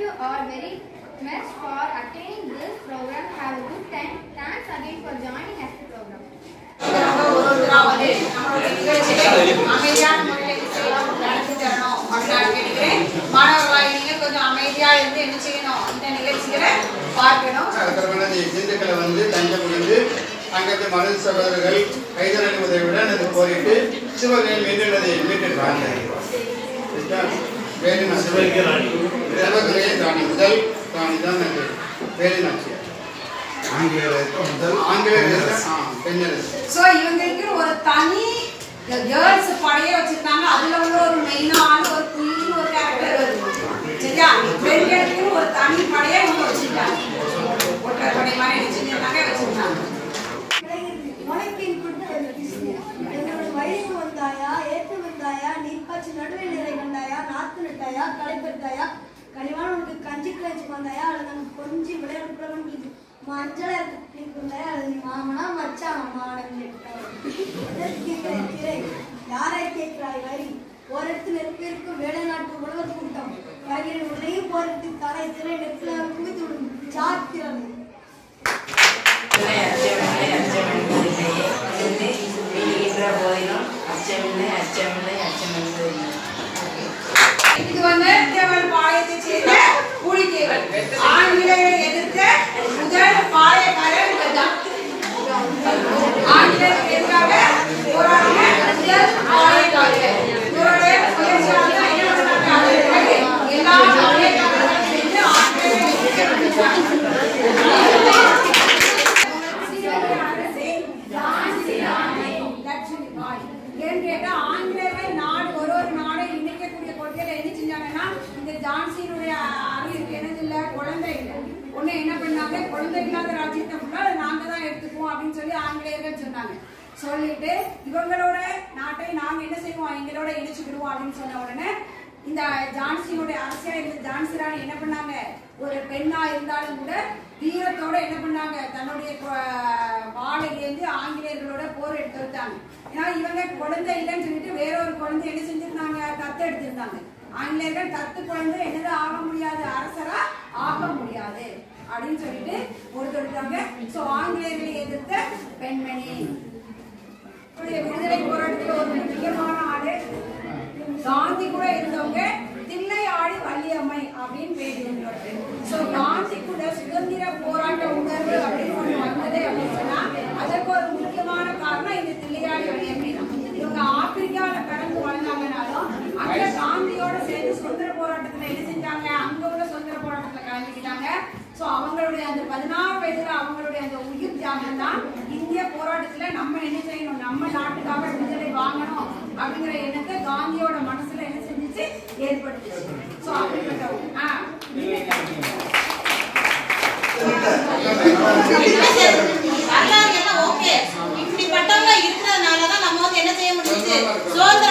are very much for attending this program. Have a good time. Thanks again for joining us the program. ஒவ்வொருத்தரா வந்து நம்மளுடைய நிகழ்ச்சியை அமைதியான முறையில் செய்யணும் நடத்தி தரணும் அப்படின்னு நான் கேட்கிறேன் மாணவர்களாக நீங்க கொஞ்சம் அமைதியா இருந்து என்ன செய்யணும் இந்த நிகழ்ச்சிகளை பார்க்கணும் அதற்கான இந்துக்களை வந்து தஞ்சம் புரிந்து அங்கத்து மருது சகோதரர்கள் கைதரடி உதவியுடன் அது போரிட்டு சிவகையில் மீண்டுள்ளதை மீட்டிருக்காங்க வேலு சிவகை ராணி சிவகரையை ராணி முதல் ராணி தான் அது வேலு நாச்சியார் ஆங்கிலேயருக்கு முதல் ஆங்கிலேயர் ஆ பெண்ணரசு சோ இவங்களுக்கு ஒரு தனி கேர்ள்ஸ் படையே வச்சிருக்காங்க அதுல உள்ள ஒரு மெயினான ஒரு குயின் ஒரு கேரக்டர் வருது சரியா பெண்களுக்கு ஒரு தனி படையே இவங்க வச்சிருக்காங்க ஒற்றை படை மாதிரி என்ன செஞ்சிருக்காங்க வச்சிருக்காங்க வணக்கின் கொடுத்தது கிருஷ்ண என்னோட வயசு வந்தாயா ஏற்று வந்தாயா நீர்ப்பாய்ச்சி நடுவில் நிறை வந்தாயா நாத்து நட்டாயா களைப்பெடுத்தாயா கனிவான உனக்கு கஞ்சி கிளச்சி வந்தாயா அல்லது நம்ம கொஞ்சி விளையாடு புலவன் மஞ்சள வந்தாயா அல்லது நீ மாமனா மச்சான் மாடன் யாரை கேட்கிறாய் வரி ஓரத்து நெருப்பு இருக்கும் வேலை நாட்டு உழவர் கூட்டம் காய்கறி உன்னையும் போறது தலை சிலை நெருப்புல குவித்து விடும் சாத்திரம் அச்சமில்லை அச்சமில்லை என்று வீடுகின்ற போதிலும் அச்சமில்லை அச்சமில்லை அச்சமில்லை இது வந்து தேவன் பாளையத்தை சேர்ந்த புலித்தேவன் ஆங்கிலேயரை எதிர்த்த முதல் பாளையக்காரர் இவர்தான் ஆங்கிலேயருக்கு எதிராக போராடின முதல் பாளையக்காரர் இவருடைய முயற்சியால் தான் என்ன பண்ணாங்க அதற்கு எல்லா பாளையக்காரர்களும் சேர்ந்து ஆங்கிலேயரை லட்சுமி பாய் ஏன்னு கேட்டா ஆங்கிலேயர்கள் நாடு ஒரு ஒரு நாடை இணைக்கக்கூடிய கொள்கையில என்ன செஞ்சாங்கன்னா இந்த ஜான்சியினுடைய அறிவு எனது இல்ல குழந்தை இல்ல ஒண்ணு என்ன பண்ணாங்க குழந்தை இல்லாத ராஜ்யத்தை ஃபுல்லா நாங்க தான் எடுத்துக்குவோம் அப்படின்னு சொல்லி ஆங்கிலேயர்கள் சொன்னாங்க சொல்லிட்டு இவங்களோட நாட்டை நாங்க என்ன செய்வோம் எங்களோட இணைச்சுக்கிடுவோம் அப்படின்னு சொன்ன உடனே இந்த ஜான்சியினுடைய அரசியா இருந்த ஜான்சி ராணி என்ன பண்ணாங்க ஒரு பெண்ணா இருந்தாலும் கூட வீரத்தோட என்ன பண்ணாங்க தன்னுடைய கொ- வாளை ஏந்தி ஆங்கிலேயர்களோட போர் எடுத்து வச்சாங்க ஏன்னா இவங்க குழந்தை இல்லைன்னு சொல்லிட்டு வேற ஒரு குழந்தை என்ன செஞ்சிருந்தாங்க தத்து எடுத்திருந்தாங்க ஆங்கிலேயர்கள் தத்து குழந்தை என்னது ஆக முடியாது அரசரா ஆக முடியாது அப்படின்னு சொல்லிட்டு கொடுத்துருக்காங்க சோ ஆங்கிலேயர்களை எதிர்த்த பெண்மணி இவருடைய விடுதலை போராட்டத்துல ஒரு முக்கியமான ஆளு காந்தி கூட இருந்தவங்க தில்லை ஆடி வள்ளியம்மை அப்படின்னு பேர் இருந்தவங்க சோ காந்தி கூட சுதந்திர போராட்ட உணர்வு அப்படின்னு ஒண்ணு வந்தது அப்படின்னு சொன்னா அதற்கு ஒரு முக்கியமான காரணம் இந்த தில்லையாடி வள்ளியம்மை தான் இவங்க ஆப்பிரிக்கால பிறந்து வளர்ந்தாங்கனாலும் அங்க காந்தியோட சேர்ந்து சுதந்திர போராட்டத்துல என்ன செஞ்சாங்க அங்க உள்ள சுதந்திர போராட்டத்துல கலந்துக்கிட்டாங்க சோ அவங்களுடைய அந்த பதினாறு வயதுல அவங்களுடைய அந்த உயிர் தியாகம் தான் இந்திய போராட்டத்துல நம்ம என்ன செய்யணும் நம்ம நாட்டுக்காக விடுதலை வாங்கணும் அப்படிங்கிற எண்ணத்தை காந்தியோட மனசுல என்ன செஞ்சுச்சு ஏற்படுத்துச்சு சோ அப்படிப்பட்டவங்க ஆ, வரலாறு எல்லாம் ஓகே இப்படிப்பட்டவங்க இருக்கிறதுனால தான் நம்ம வந்து என்ன செய்ய முடியுது சுதந்திர